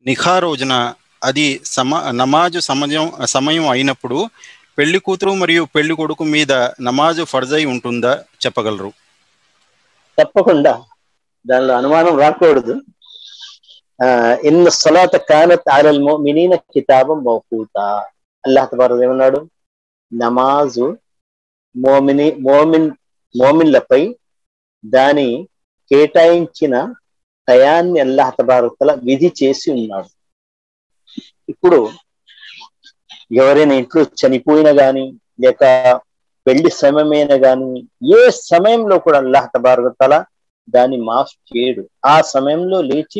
నిఖా రోజున అది సమ నమాజు సమయం సమయం అయినప్పుడు పెళ్లి కూతురు మరియు పెళ్లి కొడుకు మీద నమాజు ఫర్జ్ అయి ఉంటుందా చెప్పగలరు తప్పకుండా దానిలో అనుమానం రాకూడదు ఆ ఇన్న సలాత కానత్ ఆలల్ మినీన కితాబం మౌకూత అల్లాహ్ తబారక్ ఏమన్నాడు నమాజు మోమిని మోమిన్ మోమిన్లపై దాని కేటాయించిన టయాన్ని అల్లాహ్ తబారతల విధి చేసి ఉన్నాడు ఇప్పుడు ఎవరైనా ఇంట్లో చనిపోయినా గాని లేక పెళ్లి సమయమైనా గాని ఏ సమయంలో కూడా అల్లాహ్ తబారతల దాన్ని మాఫ్ చేయడు ఆ సమయంలో లేచి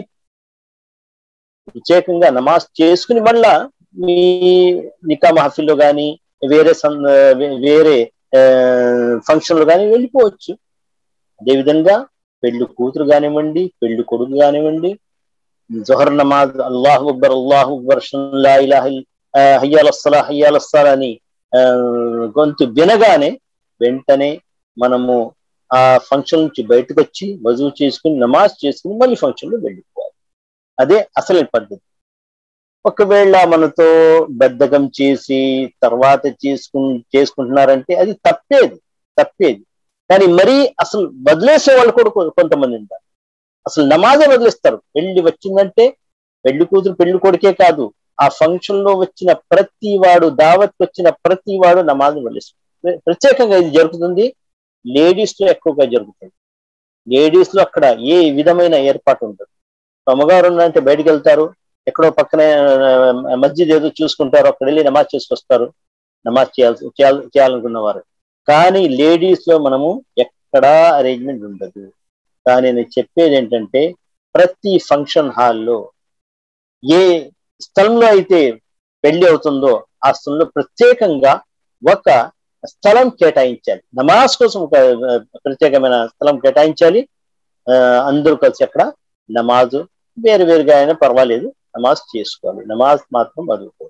ప్రత్యేకంగా నమాజ్ చేసుకుని మళ్ళా మీ నికా మహఫిల్లో కానీ వేరే సం- వేరే ఫంక్షన్ లో కానీ వెళ్ళిపోవచ్చు అదేవిధంగా పెళ్లి కూతురు కానివ్వండి పెళ్లి కొడుకు కానివ్వండి జొహర్ నమాజ్ అల్లాహు అక్బర్ అల్లాహు అక్బర్ లా ఇలాహ ఇల్- ఆ, హయ్యాల సలా హయ్యాల సలా అని ఆ, గొంతు వినగానే వెంటనే మనము ఆ ఫంక్షన్ నుంచి బయటకు వచ్చి వజువు చేసుకుని నమాజ్ చేసుకుని మళ్ళీ ఫంక్షన్ లో వెళ్ళిపోవాలి అదే అసలు పద్ధతి ఒకవేళ మనతో బద్ధకం చేసి తర్వాత చేసుకు చేసుకుంటున్నారంటే అది తప్పేది తప్పేది కానీ మరీ అసలు వదిలేసే వాళ్ళు కూడా కొ- కొంతమంది ఉంటారు అసలు నమాజే వదిలేస్తారు పెళ్లి వచ్చిందంటే పెళ్లి కూతురు పెళ్లి కొడుకే కాదు ఆ ఫంక్షన్ లో వచ్చిన ప్రతి వాడు దావత్ వచ్చిన ప్రతి వాడు నమాజ్ వదిలేస్తారు ప్ర- ప్రత్యేకంగా ఇది జరుగుతుంది లేడీస్ లో ఎక్కువగా జరుగుతుంది లేడీస్ లో అక్కడ ఏ విధమైన ఏర్పాటు ఉంటుంది అమ్మగారు అంటే బయటికి వెళ్తారు ఎక్కడో పక్కనే ఆ, మస్జిద్ ఏదో చూసుకుంటారు అక్కడ వెళ్ళి నమాజ్ చేసుకొస్తారు నమాజ్ చేయాల్సి చేయాల- చేయాలనుకున్న వారు కానీ లేడీస్ లో మనము ఎక్కడా అరేంజ్మెంట్ ఉండదు కానీ నేను చెప్పేది ఏంటంటే ప్రతి ఫంక్షన్ హాల్లో ఏ స్థలంలో అయితే పెళ్లి అవుతుందో ఆ స్థలంలో ప్రత్యేకంగా ఒక స్థలం కేటాయించాలి నమాజ్ కోసం ఒక ఆ, ప్రత్యేకమైన స్థలం కేటాయించాలి ఆ, అందరూ కలిసి అక్కడ నమాజు వేరు వేరుగా అయినా పర్వాలేదు నమాజ్ చేసుకోవాలి నమాజ్ మాత్రం వదులుకో